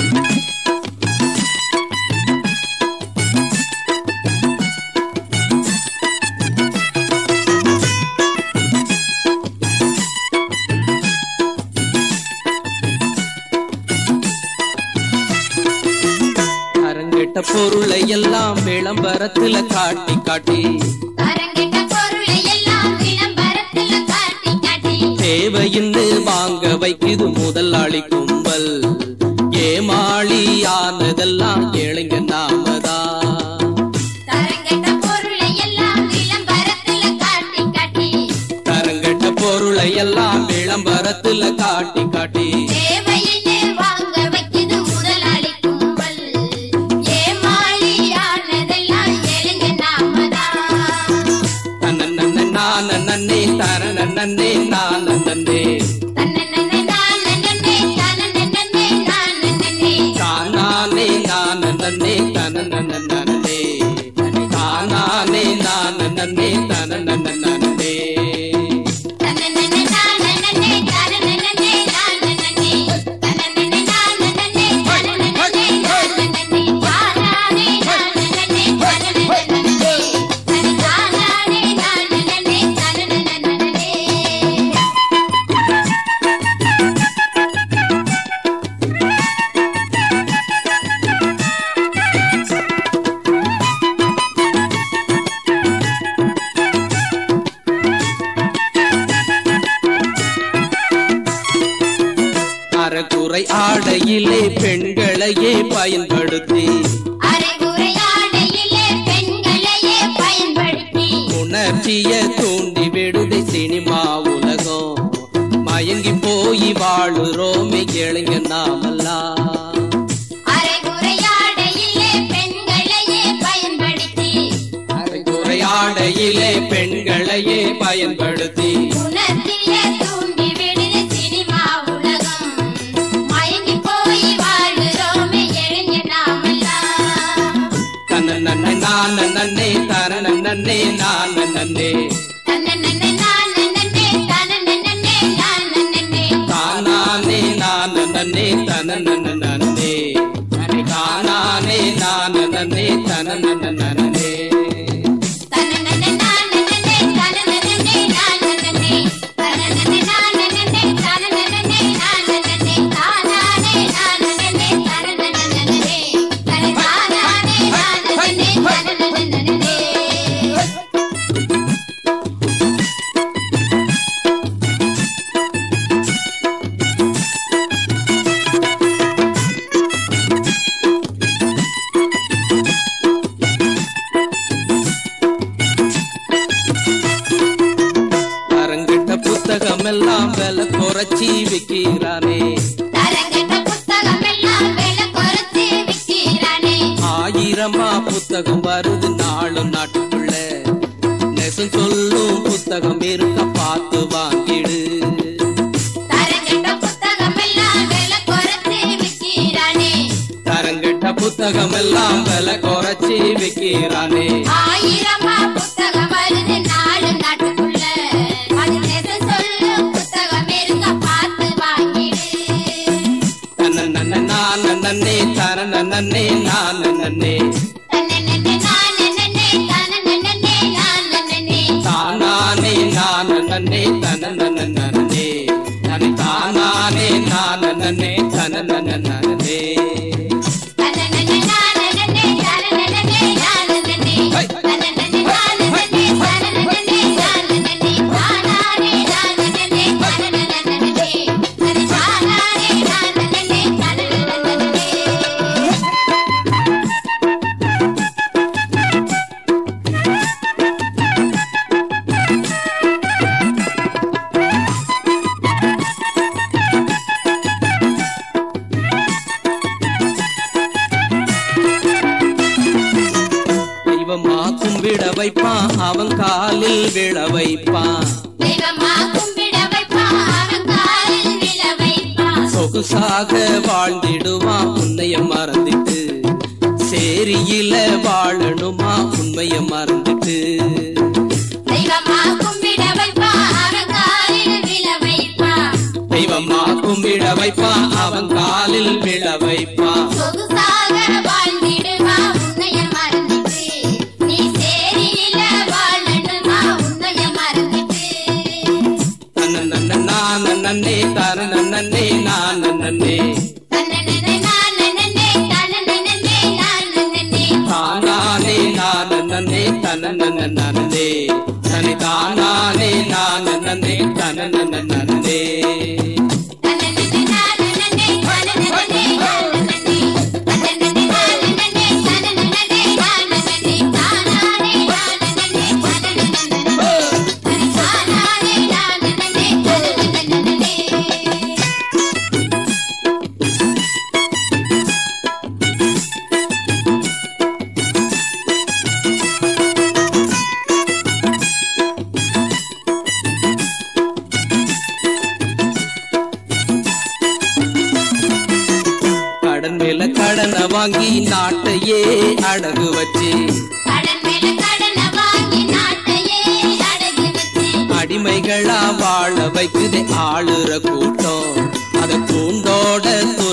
அரங்கெட்ட பொருளை எல்லாம் விளம்பரத்துல காட்டி காட்டி அரங்கெட்ட பொருளை எல்லாம் விளம்பரத்துல காட்டி காட்டி தேவையின்னு வாங்க வைக்குது முதலாளி கும்பல் ஏமாளியானதெல்லாம் ஏழைங்க நாமதான் தரங்கெட்ட பொருளை எல்லாம் விளம்பரத்துல காட்டி காட்டி தரங்கட்ட பொருளை எல்லாம் விளம்பரத்துல காட்டி காட்டி தேவையின்னு வாங்க வைக்குது முதலாளி கும்பல் ஏமாளியானதெல்லாம் ஏழுங்க நாமதான் தன்னே நான நன்னே தரண நன்னே நான நன்னே தன்னன்னே நானன்னே தனனன்னே நானன்னே தானானே நான நன்னே தன நன்ன நன்னே தானானே நான நன்னே தன நன்ன நன்னே தனனன்னே நானன்னே தனனன்னே நானன்னே தனனன்னே நானன்னே தனனன்னே நானன்னே தானானே நானன்னே தனனன்னே தனதானானே நானன்னே தனனன்னே அறகுறை ஆடையிலே பெண்களையே பயன்படுத்தி அரைகுறையாடையிலே பெண்களையே பயன்படுத்தி உணர்ச்சிய தூண்டி விடுதை சினிமா உலகம் மயங்கி போய் வாழுறோமே இளைஞ நாமெல்லாம் அரைகுறையாடையிலே பெண்களையே பயன்படுத்தி அரைகுறை ஆடையிலே பெண்களையே பயன்படுத்தி உணர்த்திய தூண்டி விடுது சினிமா உலகம் மயங்கி போய் வாழுறோமே எழுஞ்ச நாமெல்லாம் தன்ன நன்னை நான நன்னே தரண நன்னே நான நன்னே தன்னன்னே நானன்னே தனனன்னே நானன்னே தானானே நான நன்னே தன நன்ன நன்னே தானானே நான நன்னே தன நன்ன நன்னே தனனன்னே நானன்னே தனனன்னே நானன்னே தனனன்னே நானன்னே தனனன்னே நானன்னே தானானே நானன்னே தனனன்னே தனதானானே நானன்னே தனனன்னே அரங்கிட்ட புத்தகம் எல்லாம் விலை குறைச்சி விக்கிறானே தரங்கட்ட புத்தகம் எல்லாம் விலை குறைச்சு விக்கிறானே ஆயிரமா புத்தகம் வருது நாளும் நாட்டுக்குள்ள நெசம் சொல்லும் புத்தகம் இருக்க பார்த்து வாங்கிடு தரங்கட்ட புத்தகம் எல்லாம் விலை குறைச்சு விக்கிறானே தரங்கிட்ட புத்தகம் எல்லாம் விலை குறைச்சி விக்கிறானே ஆயிரமா புத்தகம் வருது நாலு நாட்டுக்குள்ள அது நெச சொல்லு புத்தகம் இருக்க பார்த்து வாங்கிடு தன்ன நன்ன நான நன்னே தரண நன்னே நான நன்னே தன்னன்னே நானன்னே தனனன்னே நானன்னே தானானே நான நன்னே தன நன்ன நன்னே தனி தானானே நான நன்னே தன நன்ன நன்னே தனனன்னே நானன்னே தனனன்னே நானன்னே ஹை. தனனன்னே நானன்னே தனனன்னே நானன்னே தானானே நானன்னே தனனன்னே தனதானானே நானன்னே தனனன்னே தெய்வமா கும்பிட வைப்பான் அவன் காலில் விழ வைப்பான் தெய்வமா கும்பிட வைப்பான் அவன் காலில் விழ வைப்பான் சொகுசாக வாழ்ந்திடுவான் உன்னைய மறந்துட்டு சேரியில வாழணுமா உண்மைய மறந்துட்டு தெய்வமா கும்பிட வைப்பான் அவன் காலில் விழ வைப்பான் தெய்வமா கும்பிட வைப்பான் அவன் காலில் விழ வைப்பான் தனனனே தன்னனனே நானனனே தனனனனே நானனனே தானானே நானனனே தனனனனனே தனி தானானே நானனனே தனனனனனே தன்னனனே நானனனே தனனனனே நானனனே தன்னனனே நானனனே தனனனனே நானனனே தானானே நானனனே தனனனனனே தானானே நானனனே தனனனனனே கடன் மேல கடனை வாங்கி நாட்டையே அடகு வச்சு கடன் மேல கடன வாங்கி நாட்டையே அடகு வச்சு அடிமைகளா வாழ வைக்குதே ஆளுற கூட்டம் அத கூண்டோட